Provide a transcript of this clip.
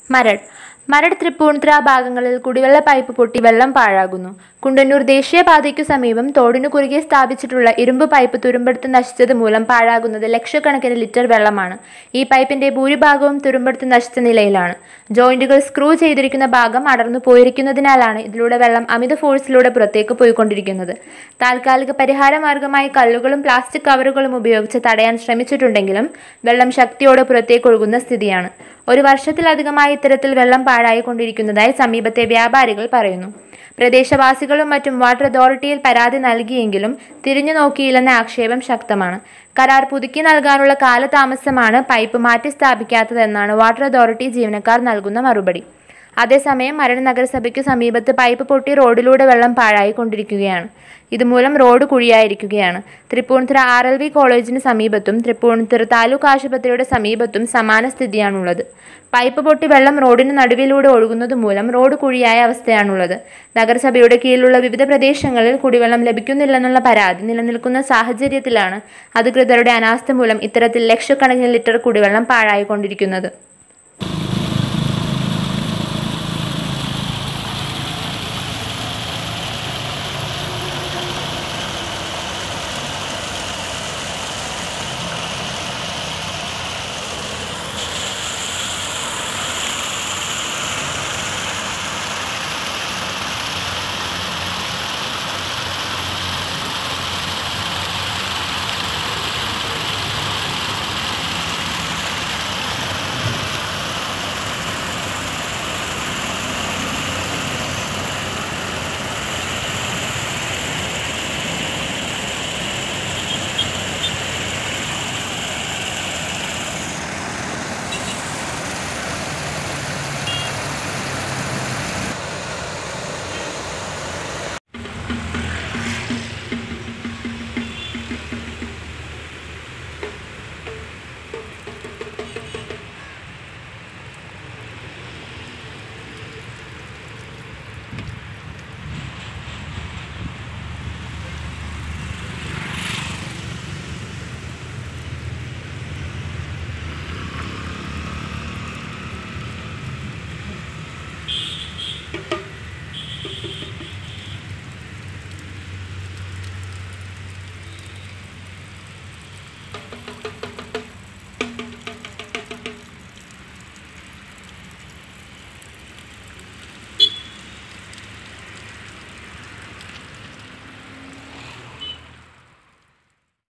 മരട് മരട് തൃപ്പൂണിത്തുറ ഭാഗങ്ങളിൽ കുടിവെള്ള പൈപ്പ് പൊട്ടി വെള്ളം പാഴാകുന്നു കുണ്ടന്നൂർ ദേശീയപാതയ്ക്കു സമീപം തോടിനു കുറുകെ സ്ഥാപിച്ചിട്ടുള്ള ഇരുമ്പ് പൈപ്പ് തുരുമ്പെടുത്ത് നശിച്ചത് മൂലം പാഴാകുന്നത് ലക്ഷക്കണക്കിന് ലിറ്റർ വെള്ളമാണ് ഈ പൈപ്പിന്റെ ഭൂരിഭാഗവും തുരുമ്പെടുത്ത് നശിച്ച നിലയിലാണ് ജോയിന്റുകൾ സ്ക്രൂ ചെയ്തിരിക്കുന്ന ഭാഗം അടർന്നു പോയിരിക്കുന്നതിനാലാണ് ഇതിലൂടെ വെള്ളം അമിത ഫോഴ്സിലൂടെ പുറത്തേക്ക് പോയിക്കൊണ്ടിരിക്കുന്നത് താൽക്കാലിക പരിഹാര മാർഗമായി കല്ലുകളും പ്ലാസ്റ്റിക് കവറുകളും ഉപയോഗിച്ച് തടയാൻ ശ്രമിച്ചിട്ടുണ്ടെങ്കിലും വെള്ളം ശക്തിയോടെ പുറത്തേക്ക് ഒഴുകുന്ന സ്ഥിതിയാണ് ഒരു വർഷത്തിലധികമായി ഇത്തരത്തിൽ വെള്ളം പാഴായിക്കൊണ്ടിരിക്കുന്നതായി സമീപത്തെ വ്യാപാരികൾ പറയുന്നു പ്രദേശവാസികളും മറ്റും വാട്ടർ അതോറിറ്റിയിൽ പരാതി നൽകിയെങ്കിലും തിരിഞ്ഞു നോക്കിയില്ലെന്ന ആക്ഷേപം ശക്തമാണ് കരാർ പുതുക്കി നൽകാനുള്ള കാലതാമസമാണ് പൈപ്പ് മാറ്റി സ്ഥാപിക്കാത്തതെന്നാണ് വാട്ടർ അതോറിറ്റി ജീവനക്കാർ നൽകുന്ന മറുപടി അതേസമയം മരട് നഗരസഭയ്ക്കു സമീപത്ത് പൈപ്പ് പൊട്ടി റോഡിലൂടെ വെള്ളം പാഴായിക്കൊണ്ടിരിക്കുകയാണ് ഇതുമൂലം റോഡ് കുഴിയായിരിക്കുകയാണ് തൃപ്പൂണിത്തുറ ആർ എൽ വി കോളേജിന് സമീപത്തും തൃപ്പൂണിത്തുറ താലൂക്ക് ആശുപത്രിയുടെ സമീപത്തും സമാന സ്ഥിതിയാണുള്ളത് പൈപ്പ് പൊട്ടി വെള്ളം റോഡിന് നടുവിലൂടെ ഒഴുകുന്നത് മൂലം റോഡ് കുഴിയായ അവസ്ഥയാണുള്ളത് നഗരസഭയുടെ കീഴിലുള്ള വിവിധ പ്രദേശങ്ങളിൽ കുടിവെള്ളം ലഭിക്കുന്നില്ലെന്നുള്ള പരാതി നിലനിൽക്കുന്ന സാഹചര്യത്തിലാണ് അധികൃതരുടെ അനാസ്ഥ മൂലം ഇത്തരത്തിൽ ലക്ഷക്കണക്കിന് ലിറ്റർ കുടിവെള്ളം പാഴായിക്കൊണ്ടിരിക്കുന്നത്